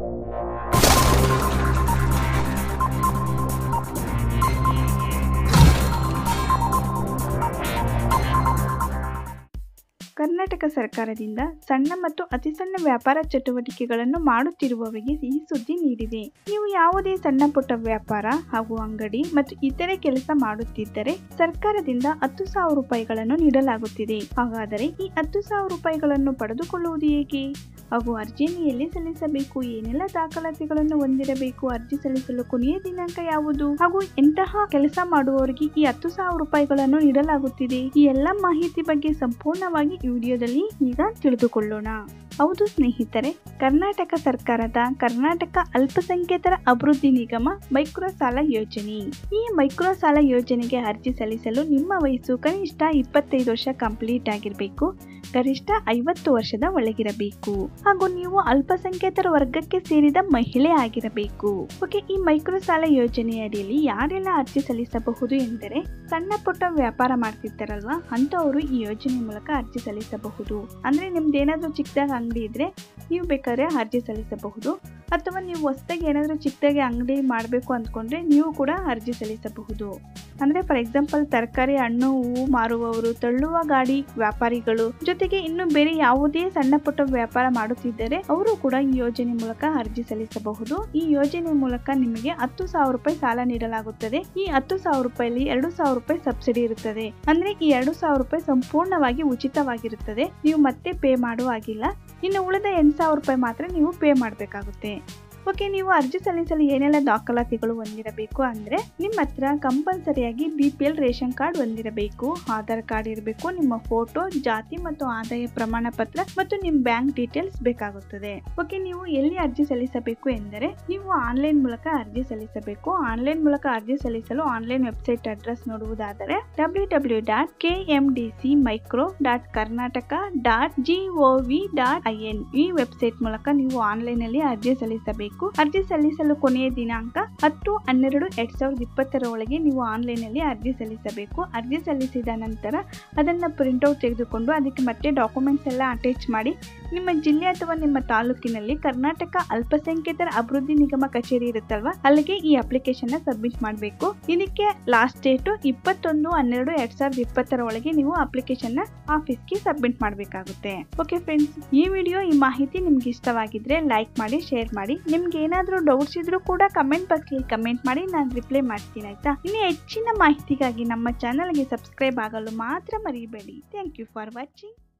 ಕರ್ನಾಟಕ ಸರ್ಕಾರದಿಂದ ಸಣ್ಣ ಮತ್ತು ಅತಿಸಣ್ಣ ವ್ಯಾಪಾರ ಚಟುವಟಿಕೆಗಳನ್ನು ಮಾಡುತ್ತಿರುವವರಿಗೆ ಈ ಸುದ್ದಿ ನೀಡಿದೆ ನೀವು ಯಾವುದೇ ಸಣ್ಣ ಪುಟ್ಟ ವ್ಯಾಪಾರ ಹಾಗೂ ಅಂಗಡಿ ಮತ್ತು ಇತರೆ ಕೆಲಸ ಮಾಡುತ್ತಿದ್ದರೆ ಸರ್ಕಾರದಿಂದ ಹತ್ತು ಸಾವಿರ ರೂಪಾಯಿಗಳನ್ನು ನೀಡಲಾಗುತ್ತಿದೆ ಹಾಗಾದರೆ ಈ ಹತ್ತು ಸಾವಿರ ರೂಪಾಯಿಗಳನ್ನು ಪಡೆದುಕೊಳ್ಳುವುದು ಹೇಗೆ ಹಾಗೂ ಅರ್ಜಿಯನ್ನು ಎಲ್ಲಿ ಸಲ್ಲಿಸಬೇಕು ಏನೆಲ್ಲ ದಾಖಲಾತಿಗಳನ್ನು ಹೊಂದಿರಬೇಕು ಅರ್ಜಿ ಸಲ್ಲಿಸಲು ಕೊನೆಯ ದಿನಾಂಕ ಯಾವುದು ಹಾಗೂ ಎಂತಹ ಕೆಲಸ ಮಾಡುವವರಿಗೆ ಈ ಹತ್ತು ಸಾವಿರ ರೂಪಾಯಿಗಳನ್ನು ನೀಡಲಾಗುತ್ತಿದೆ ಈ ಎಲ್ಲ ಮಾಹಿತಿ ಬಗ್ಗೆ ಸಂಪೂರ್ಣವಾಗಿ ಈ ವಿಡಿಯೋದಲ್ಲಿ ಈಗ ತಿಳಿದುಕೊಳ್ಳೋಣ ಹೌದು ಸ್ನೇಹಿತರೆ ಕರ್ನಾಟಕ ಸರ್ಕಾರದ ಕರ್ನಾಟಕ ಅಲ್ಪಸಂಖ್ಯಾತರ ಅಭಿವೃದ್ಧಿ ನಿಗಮ ಮೈಕ್ರೋ ಸಾಲ ಯೋಜನೆ ಈ ಮೈಕ್ರೋ ಸಾಲ ಯೋಜನೆಗೆ ಅರ್ಜಿ ಸಲ್ಲಿಸಲು ನಿಮ್ಮ ವಯಸ್ಸು ಕನಿಷ್ಠ ಇಪ್ಪತ್ತೈದು ವರ್ಷ ಕಂಪ್ಲೀಟ್ ಆಗಿರಬೇಕು ಗರಿಷ್ಠ ಐವತ್ತು ವರ್ಷದ ಒಳಗಿರಬೇಕು ಹಾಗೂ ನೀವು ಅಲ್ಪಸಂಖ್ಯಾತರ ವರ್ಗಕ್ಕೆ ಸೇರಿದ ಮಹಿಳೆ ಆಗಿರಬೇಕು ಓಕೆ ಈ ಮೈಕ್ರೋ ಸಾಲ ಯೋಜನೆಯ ಅಡಿಯಲ್ಲಿ ಯಾರೆಲ್ಲ ಅರ್ಜಿ ಸಲ್ಲಿಸಬಹುದು ಎಂದರೆ ಸಣ್ಣ ಪುಟ್ಟ ವ್ಯಾಪಾರ ಮಾಡ್ತಿರ್ತಾರಲ್ವಾ ಅಂತವರು ಈ ಯೋಜನೆ ಮೂಲಕ ಅರ್ಜಿ ಸಲ್ಲಿಸಬಹುದು ಅಂದ್ರೆ ನಿಮ್ದು ಏನಾದರೂ ಚಿಕ್ಕದಾಗಿ ಅಂಗಡಿ ಇದ್ರೆ ನೀವು ಬೇಕಾದ್ರೆ ಅರ್ಜಿ ಸಲ್ಲಿಸಬಹುದು ಅಥವಾ ನೀವು ಹೊಸದಾಗಿ ಏನಾದರೂ ಚಿಕ್ಕದಾಗಿ ಅಂಗಡಿ ಮಾಡಬೇಕು ಅಂದ್ಕೊಂಡ್ರೆ ನೀವು ಕೂಡ ಅರ್ಜಿ ಸಲ್ಲಿಸಬಹುದು ಅಂದ್ರೆ ಫಾರ್ ಎಕ್ಸಾಂಪಲ್ ತರಕಾರಿ ಹಣ್ಣು ಹೂವು ಮಾರುವವರು ತಳ್ಳುವ ಗಾಡಿ ವ್ಯಾಪಾರಿಗಳು ಜೊತೆಗೆ ಇನ್ನು ಬೇರೆ ಯಾವುದೇ ಸಣ್ಣ ಪುಟ್ಟ ವ್ಯಾಪಾರ ಮಾಡುತ್ತಿದ್ದರೆ ಅವರು ಕೂಡ ಈ ಯೋಜನೆ ಮೂಲಕ ಅರ್ಜಿ ಸಲ್ಲಿಸಬಹುದು ಈ ಯೋಜನೆ ಮೂಲಕ ನಿಮಗೆ ಹತ್ತು ಸಾವಿರ ರೂಪಾಯಿ ಸಾಲ ನೀಡಲಾಗುತ್ತದೆ ಈ ಹತ್ತು ಸಾವಿರ ರೂಪಾಯಿಲಿ ಎರಡು ಸಾವಿರ ರೂಪಾಯಿ ಸಬ್ಸಿಡಿ ಇರುತ್ತದೆ ಅಂದ್ರೆ ಈ ಎರಡು ಸಾವಿರ ರೂಪಾಯಿ ಸಂಪೂರ್ಣವಾಗಿ ಉಚಿತವಾಗಿರುತ್ತದೆ ನೀವು ಮತ್ತೆ ಪೇ ಮಾಡುವ ಹಾಗಿಲ್ಲ ಇನ್ನು ಉಳಿದ ಎಂಟು ಸಾವಿರ ರೂಪಾಯಿ ಮಾತ್ರ ನೀವು ಪೇ ಮಾಡಬೇಕಾಗುತ್ತೆ ಓಕೆ ನೀವು ಅರ್ಜಿ ಸಲ್ಲಿಸಲು ಏನೆಲ್ಲ ದಾಖಲಾತಿಗಳು ಹೊಂದಿರಬೇಕು ಅಂದರೆ ನಿಮ್ಮ ಹತ್ರ ಕಂಪಲ್ಸರಿಯಾಗಿ B P L ration card ಹೊಂದಿರಬೇಕು ಆಧಾರ್ ಕಾರ್ಡ್ ಇರಬೇಕು ನಿಮ್ಮ ಫೋಟೋ ಜಾತಿ ಮತ್ತು ಆದಾಯ ಪ್ರಮಾಣ ಪತ್ರ ಮತ್ತು ನಿಮ್ಮ ಬ್ಯಾಂಕ್ ಡೀಟೇಲ್ಸ್ ಬೇಕಾಗುತ್ತದೆ ಓಕೆ ನೀವು ಎಲ್ಲಿ ಅರ್ಜಿ ಸಲ್ಲಿಸಬೇಕು ಎಂದರೆ ನೀವು ಆನ್ಲೈನ್ ಮೂಲಕ ಅರ್ಜಿ ಸಲ್ಲಿಸಬೇಕು ಆನ್ಲೈನ್ ಮೂಲಕ ಅರ್ಜಿ ಸಲ್ಲಿಸಲು ಆನ್ಲೈನ್ ವೆಬ್ಸೈಟ್ ಅಡ್ರೆಸ್ ನೋಡುವುದಾದರೆ W W dot K M D C micro dot Karnataka dot G O V dot I N ಈ ವೆಬ್ಸೈಟ್ ಮೂಲಕ ನೀವು ಆನ್ಲೈನ್ ಅಲ್ಲಿ ಅರ್ಜಿ ಸಲ್ಲಿಸಬೇಕು ಅರ್ಜಿ ಸಲ್ಲಿಸಲು ಕೊನೆಯ ದಿನಾಂಕ ಹತ್ತು ಹನ್ನೆರಡು ಎರಡ್ ಸಾವಿರದ ಇಪ್ಪತ್ತರ ಒಳಗೆ ನೀವು ಆನ್ಲೈನ್ ಅಲ್ಲಿ ಅರ್ಜಿ ಸಲ್ಲಿಸಬೇಕು ಅರ್ಜಿ ಸಲ್ಲಿಸಿದ ನಂತರ ಅದನ್ನ ಪ್ರಿಂಟ್ಔಟ್ ತೆಗೆದುಕೊಂಡು ಅದಕ್ಕೆ ಮತ್ತೆ ಡಾಕ್ಯುಮೆಂಟ್ಸ್ ಎಲ್ಲ ಅಟ್ಯಾಚ್ ಮಾಡಿ ನಿಮ್ಮ ಜಿಲ್ಲೆ ಅಥವಾ ನಿಮ್ಮ ತಾಲೂಕಿನಲ್ಲಿ ಕರ್ನಾಟಕ ಅಲ್ಪಸಂಖ್ಯಾತರ ಅಭಿವೃದ್ಧಿ ನಿಗಮ ಕಚೇರಿ ಇರುತ್ತಲ್ವಾ ಅಲ್ಲಿಗೆ ಈ ಅಪ್ಲಿಕೇಶನ್ ಸಬ್ಮಿಟ್ ಮಾಡಬೇಕು ಇದಕ್ಕೆ ಲಾಸ್ಟ್ ಡೇಟ್ ಇಪ್ಪತ್ತೊಂದು ಹನ್ನೆರಡು ಎರಡ್ ಸಾವಿರದ ಇಪ್ಪತ್ತರ ಒಳಗೆ ನೀವು ಅಪ್ಲಿಕೇಶನ್ ಆಫೀಸ್ಗೆ ಸಬ್ಮಿಟ್ ಮಾಡಬೇಕಾಗುತ್ತೆ ಓಕೆ ಫ್ರೆಂಡ್ಸ್ ಈ ವಿಡಿಯೋ ಈ ಮಾಹಿತಿ ನಿಮ್ಗೆ ಇಷ್ಟವಾಗಿದ್ರೆ ಲೈಕ್ ಮಾಡಿ ಶೇರ್ ಮಾಡಿ ನಿಮ್ಗೆ ಏನಾದರೂ ಡೌಟ್ಸ್ ಇದ್ರೂ ಕೂಡ ಕಮೆಂಟ್ ಬಾಕ್ಸಲ್ಲಿ ಕಮೆಂಟ್ ಮಾಡಿ ನಾನು ರಿಪ್ಲೈ ಮಾಡ್ತೀನಿ ಆಯ್ತಾ ಇನ್ನು ಹೆಚ್ಚಿನ ಮಾಹಿತಿಗಾಗಿ ನಮ್ಮ ಚಾನಲ್ಗೆ ಸಬ್ಸ್ಕ್ರೈಬ್ ಆಗಲು ಮಾತ್ರ ಮರಿಬೇಡಿ ಥ್ಯಾಂಕ್ ಯು ಫಾರ್ ವಾಚಿಂಗ್